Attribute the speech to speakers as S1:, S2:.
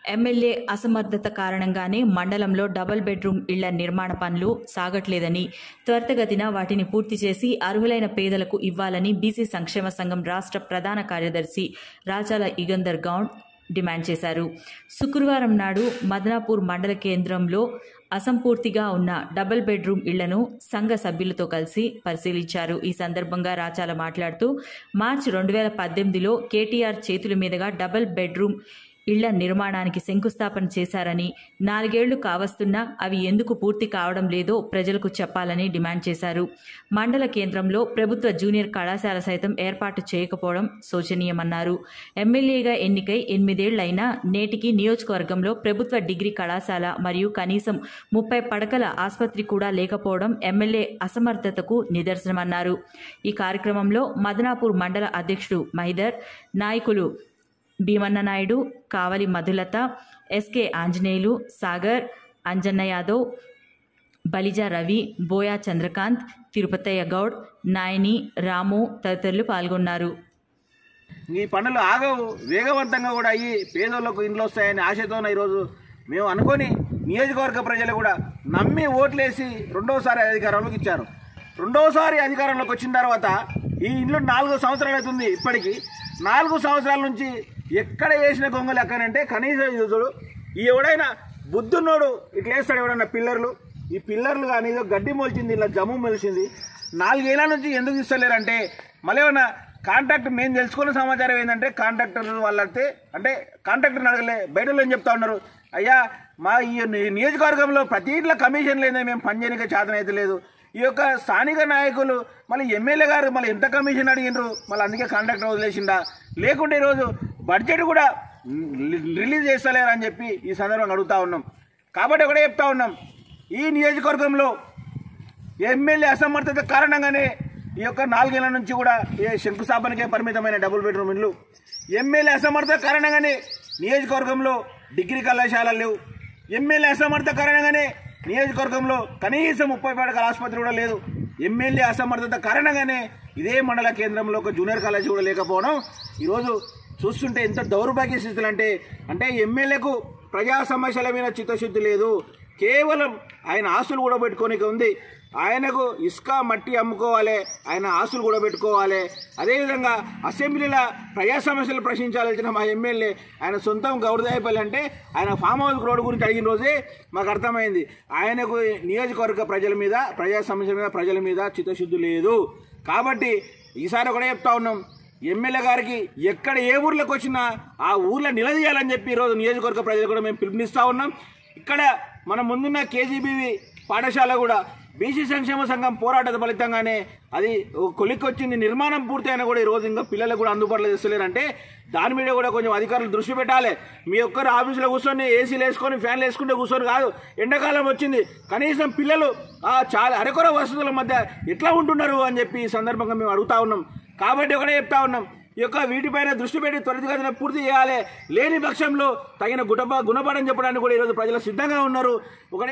S1: MLA అసమర్థత కారణంగానే మండలంలో డబుల్ బెడ్రూమ్ ఇళ్ల నిర్మాణ పనులు సాగట్లేదని త్వరితగతిన వాటిని పూర్తి చేసి అర్హులైన పేదలకు ఇవ్వాలని బీసీ సంక్షేమ సంఘం రాష్ట్ర ప్రధాన కార్యదర్శి రాచాల ఇగందర్ గౌడ్ డిమాండ్ చేశారు శుక్రవారం నాడు మదనాపూర్ మండల కేంద్రంలో అసంపూర్తిగా ఉన్న డబుల్ బెడ్రూమ్ ఇళ్లను సంఘ సభ్యులతో కలిసి పరిశీలించారు ఈ సందర్భంగా రాచాల మాట్లాడుతూ మార్చి రెండు వేల పద్దెనిమిదిలో కేటీఆర్ చేతుల మీదుగా డబుల్ బెడ్రూమ్ ఇళ్ల నిర్మాణానికి శంకుస్థాపన చేశారని నాలుగేళ్లు కావస్తున్నా అవి ఎందుకు పూర్తి కావడం లేదో ప్రజలకు చెప్పాలని డిమాండ్ చేశారు మండల కేంద్రంలో ప్రభుత్వ జూనియర్ కళాశాల సైతం ఏర్పాటు చేయకపోవడం శోచనీయమన్నారు ఎమ్మెల్యేగా ఎన్నికై ఎనిమిదేళ్లైనా నేటికి నియోజకవర్గంలో ప్రభుత్వ డిగ్రీ కళాశాల మరియు కనీసం ముప్పై పడకల ఆసుపత్రి కూడా లేకపోవడం ఎమ్మెల్యే అసమర్థతకు నిదర్శనమన్నారు ఈ కార్యక్రమంలో మదనాపూర్ మండల అధ్యక్షుడు మహిదర్ నాయకులు భీమన్న నాయుడు కావలి మధులత ఎస్కే ఆంజనేయులు సాగర్ అంజన్న యాదవ్ బలిజా రవి బోయా చంద్రకాంత్ తిరుపతయ్య గౌడ్ నాయని రాము తదితరులు పాల్గొన్నారు
S2: ఈ పనులు ఆగవు వేగవంతంగా కూడా అయ్యి పేదోళ్లకు ఇంట్లో వస్తాయని ఆశతోన ఈరోజు మేము అనుకొని నియోజకవర్గ ప్రజలు కూడా నమ్మి ఓట్లేసి రెండోసారి అధికారంలోకి ఇచ్చారు రెండోసారి అధికారంలోకి వచ్చిన తర్వాత ఈ ఇంట్లో నాలుగు సంవత్సరాలు అవుతుంది ఇప్పటికీ నాలుగు సంవత్సరాల నుంచి ఎక్కడ వేసిన గొంగలు ఎక్కనంటే కనీసం చూడు ఈ ఎవడైనా బుద్ధున్నోడు ఇట్లా వేస్తాడు ఎవడన్నా పిల్లర్లు ఈ పిల్లర్లు కానీ ఏదో గడ్డి మొలిచింది ఇలా జమ్ము మొలిచింది నాలుగేళ్ల నుంచి ఎందుకు ఇస్తలేరంటే మళ్ళీ ఏమన్నా కాంట్రాక్ట్ మేము తెలుసుకున్న సమాచారం ఏంటంటే కాంట్రాక్టర్ వాళ్ళైతే అంటే కాంట్రాక్టర్ అడగలే బయట వాళ్ళు ఏం చెప్తా ఉన్నారు అయ్యా మా ఈ ని- నియోజకవర్గంలో ప్రతి ఇంట్లో కమిషన్ లేదే మేము పనిచేయడానికి చేతన అయితే లేదు ఈ యొక్క స్థానిక నాయకులు మళ్ళీ ఎమ్మెల్యే గారు మళ్ళీ ఎంత కమిషన్ అడిగినరు మళ్ళీ అందుకే కాంట్రాక్టర్ వదిలేసిండా లేకుంటే ఈరోజు బడ్జెట్ కూడా రి- రిలీజ్ చేస్తలేరు అని చెప్పి ఈ సందర్భంగా అడుగుతా ఉన్నాం కాబట్టి ఒకటే చెప్తా ఉన్నాం ఈ నియోజకవర్గంలో ఎమ్మెల్యే అసమర్థత కారణంగానే ఈ యొక్క నాలుగేళ్ల నుంచి కూడా ఏ శంకుస్థాపనకే పరిమితమైన డబుల్ బెడ్రూమ్ ఇల్లు ఎమ్మెల్యే అసమర్థత కారణంగానే నియోజకవర్గంలో డిగ్రీ కళాశాలలు లేవు ఎమ్మెల్యే అసమర్థత కారణంగానే నియోజకవర్గంలో కనీసం ముప్పై పడకల ఆసుపత్రి కూడా లేదు ఎమ్మెల్యే అసమర్థత కారణంగానే ఇదే మండల కేంద్రంలో ఒక జూనియర్ కాలేజీ కూడా లేకపోవడం ఈరోజు చూస్తుంటే ఎంత దౌర్భాగ్య స్థితులు అంటే అంటే ఎమ్మెల్యేకు ప్రజా సమస్యల మీద చిత్తశుద్ధి లేదు కేవలం ఆయన ఆస్తులు కూడా పెట్టుకోనికి ఉంది ఆయనకు ఇసుక మట్టి అమ్ముకోవాలి ఆయన ఆస్తులు కూడా పెట్టుకోవాలి అదేవిధంగా అసెంబ్లీలో ప్రజా సమస్యలు ప్రశ్నించాల్సిన మా ఎమ్మెల్యే ఆయన సొంతం గౌరదాయపల్లి అంటే ఆయన ఫామ్ హౌస్ రోడ్డు గురించి అడిగిన రోజే మాకు అర్థమైంది ఆయనకు నియోజకవర్గ ప్రజల మీద ప్రజా సమస్యల మీద ప్రజల మీద చిత్తశుద్ధి లేదు కాబట్టి ఈసారి కూడా చెప్తా ఉన్నాం ఎమ్మెల్యే గారికి ఎక్కడ ఏ ఊర్లోకి వచ్చినా ఆ ఊర్లో నిలదీయాలని చెప్పి ఈరోజు నియోజకవర్గ ప్రజలు కూడా మేము పిలుపునిస్తా ఉన్నాం ఇక్కడ మన ముందున్న కేజీబీవి పాఠశాల కూడా బీసీ సంక్షేమ సంఘం పోరాట ఫలితంగానే అది కొలిక్కొచ్చింది నిర్మాణం పూర్తయినా కూడా ఈరోజు ఇంకా పిల్లలకు కూడా అందుబాటులో తెస్తలేరంటే దాని మీద కూడా కొంచెం అధికారులు దృష్టి పెట్టాలి మీ ఒక్కరు ఆఫీసులో కూర్చొని ఏసీలు వేసుకొని ఫ్యాన్లు వేసుకుంటే కూర్చొని కాదు ఎండాకాలం వచ్చింది కనీసం పిల్లలు ఆ చాలా అరకొర వసతుల మధ్య ఎట్లా ఉంటున్నారు అని చెప్పి ఈ సందర్భంగా మేము అడుగుతా ఉన్నాం కాబట్టి ఒకటే చెప్తా ఉన్నాం ఈ యొక్క వీటిపైన దృష్టి పెట్టి త్వరితగతిన పూర్తి చేయాలి లేని పక్షంలో తగిన గుణప గుణపాఠం చెప్పడానికి కూడా ఈరోజు ప్రజలు సిద్ధంగా ఉన్నారు ఒకటే